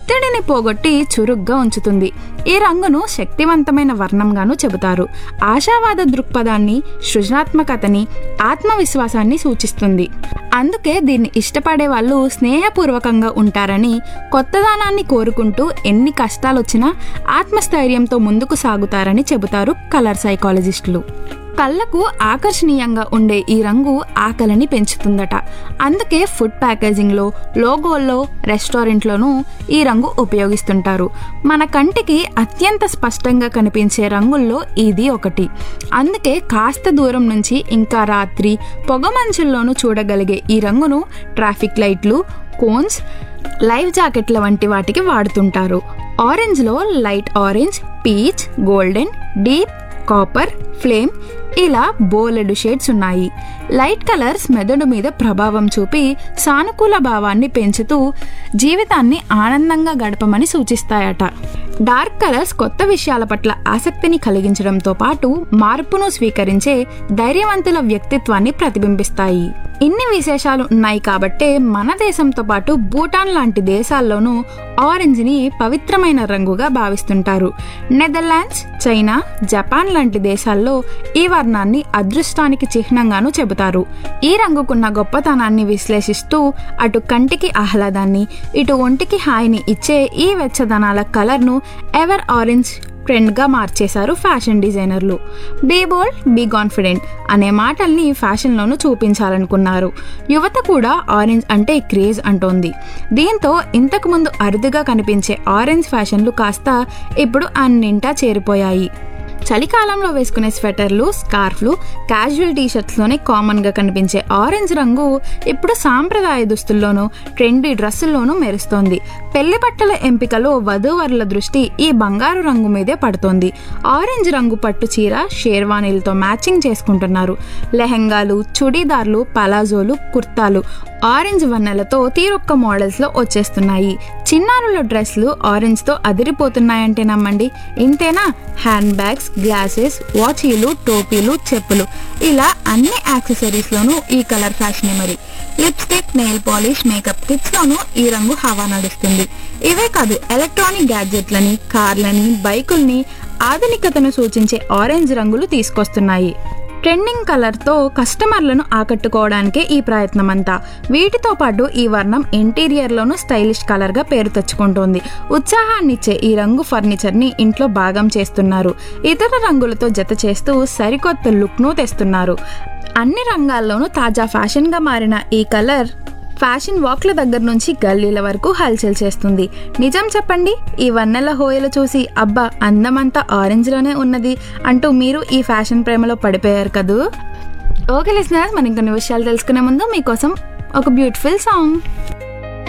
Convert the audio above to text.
ఒత్తిడిని పోగొట్టి చురుగ్గా ఉంచుతుంది ఈ రంగును శక్తివంతమైన వర్ణంగాను చెబుతారు ఆశావాద దృక్పథాన్ని సృజనాత్మకతని ఆత్మవిశ్వాసాన్ని సూచిస్తుంది అందుకే దీన్ని ఇష్టపడే వాళ్ళు స్నేహపూర్వకంగా ఉంటారని కొత్తదనాన్ని కోరుకుంటూ ఎన్ని కష్టాలు వచ్చినా ఆత్మస్థైర్యంతో ముందుకు సాగుతారని చెబుతారు కలర్ సైకాలజిస్టులు కళ్ళకు ఆకర్షణీయంగా ఉండే ఈ రంగు ఆకలిని పెంచుతుందట అందుకే ఫుడ్ ప్యాకేజింగ్లో లోగోల్లో రెస్టారెంట్లోనూ ఈ రంగు ఉపయోగిస్తుంటారు మన కంటికి అత్యంత స్పష్టంగా కనిపించే రంగుల్లో ఇది ఒకటి అందుకే కాస్త దూరం నుంచి ఇంకా రాత్రి పొగమంచుల్లోనూ చూడగలిగే ఈ రంగును ట్రాఫిక్ లైట్లు కోన్స్ లైవ్ జాకెట్ల వంటి వాటికి వాడుతుంటారు ఆరెంజ్లో light orange peach golden deep copper flame ఇలా బోలెడు షేడ్స్ ఉన్నాయి లైట్ కలర్స్ మెదడు మీద ప్రభావం చూపి సానుకూల భావాన్ని పెంచుతూ జీవితాన్ని ఆనందంగా గడపమని సూచిస్తాయట డార్క్ కలర్స్ కొత్త విషయాల పట్ల ఆసక్తిని కలిగించడంతో పాటు మార్పును స్వీకరించే ధైర్యవంతుల వ్యక్తిత్వాన్ని ప్రతిబింబిస్తాయి ఇన్ని విశేషాలు ఉన్నాయి కాబట్టే మన దేశంతో పాటు భూటాన్ లాంటి దేశాల్లోనూ ఆరెంజ్ని పవిత్రమైన రంగుగా భావిస్తుంటారు నెదర్లాండ్స్ చైనా జపాన్ లాంటి దేశాల్లో ఈ వర్ణాన్ని అదృష్టానికి చిహ్నంగాను చెబుతారు ఈ రంగుకున్న గొప్పతనాన్ని విశ్లేషిస్తూ అటు కంటికి ఆహ్లాదాన్ని ఇటు ఒంటికి హాయిని ఇచ్చే ఈ వెచ్చదనాల కలర్ను ఎవర్ ఆరెంజ్ ట్రెండ్గా మార్చేశారు ఫ్యాషన్ డిజైనర్లు బీ బోల్డ్ బీ కాన్ఫిడెంట్ అనే మాటల్ని ఫ్యాషన్లోనూ చూపించాలనుకున్నారు యువత కూడా ఆరెంజ్ అంటే క్రేజ్ అంటోంది దీంతో ఇంతకుముందు అరుదుగా కనిపించే ఆరెంజ్ ఫ్యాషన్లు కాస్త ఇప్పుడు అన్నింటా చేరిపోయాయి చలికాలంలో వేసుకునే స్వెటర్లు స్కార్ఫ్లు క్యాజువల్ టీషర్ట్స్లోనే కామన్గా కనిపించే ఆరెంజ్ రంగు ఇప్పుడు సాంప్రదాయ దుస్తుల్లోనూ ట్రెండీ డ్రెస్సుల్లోనూ మెరుస్తోంది పెళ్లి బట్టల ఎంపికలో వధూవరుల దృష్టి ఈ బంగారు రంగు మీదే పడుతోంది ఆరెంజ్ రంగు పట్టు చీర షేర్వానీలతో మ్యాచింగ్ చేసుకుంటున్నారు లెహెంగాలు చుడీదార్లు పలాజోలు కుర్తాలు ఆరెంజ్ వన్నెలతో తీరొక్క మోడల్స్లో వచ్చేస్తున్నాయి చిన్నారుల డ్రెస్లు ఆరెంజ్తో అదిరిపోతున్నాయంటే నమ్మండి ఇంతేనా హ్యాండ్ బ్యాగ్స్ గ్లాసెస్ వాచీలు టోపీలు చెప్పులు ఇలా అన్ని యాక్సెసరీస్లోనూ ఈ కలర్ ఫ్యాషనే మరి లిప్స్టిక్ నెయిల్ పాలిష్ మేకప్ కిట్స్లోనూ ఈ రంగు హవా నడుస్తుంది ఇవే కాదు ఎలక్ట్రానిక్ గ్యాడ్జెట్లని కార్లని బైకుల్ని ఆధునికతను సూచించే ఆరెంజ్ రంగులు తీసుకొస్తున్నాయి ట్రెండింగ్ కలర్తో కస్టమర్లను ఆకట్టుకోవడానికే ఈ ప్రయత్నం అంతా వీటితో పాటు ఈ వర్ణం ఇంటీరియర్లోనూ స్టైలిష్ కలర్గా పేరు తెచ్చుకుంటోంది ఉత్సాహాన్నిచ్చే ఈ రంగు ఫర్నిచర్ని ఇంట్లో భాగం చేస్తున్నారు ఇతర రంగులతో జత చేస్తూ సరికొత్త లుక్ను తెస్తున్నారు అన్ని రంగాల్లోనూ తాజా ఫ్యాషన్గా మారిన ఈ కలర్ ఫ్యాషన్ వాక్ల దగ్గర నుంచి గల్లీల వరకు హల్చల్ చేస్తుంది నిజం చెప్పండి ఈ వన్నెల హోయలు చూసి అబ్బా అందమంతా ఆరెంజ్లోనే ఉన్నది అంటూ మీరు ఈ ఫ్యాషన్ ప్రేమలో పడిపోయారు కదూ ఓకే లిసినర్స్ మనం ఇంకొన్ని విషయాలు తెలుసుకునే ముందు మీకోసం ఒక బ్యూటిఫుల్ సాంగ్